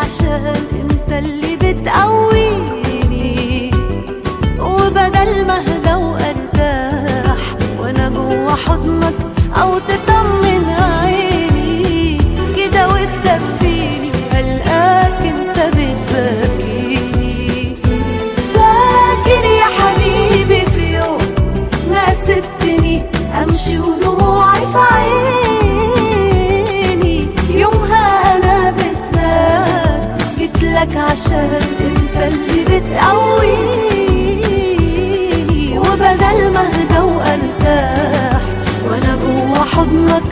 عشان انت اللي بتقويني وبدل ما اهدى وارتاح وانا جوا حضنك او تطمن عيني كده وتدفيني هلقاك انت بتبكيني فاكر يا حبيبي في يوم ما سبتني امشي ودموعي في عيني يومها انا بالذات جيتلك عشان انت اللي بتقويني وبدل ما اهدى وارتاح وانا جوا حضنك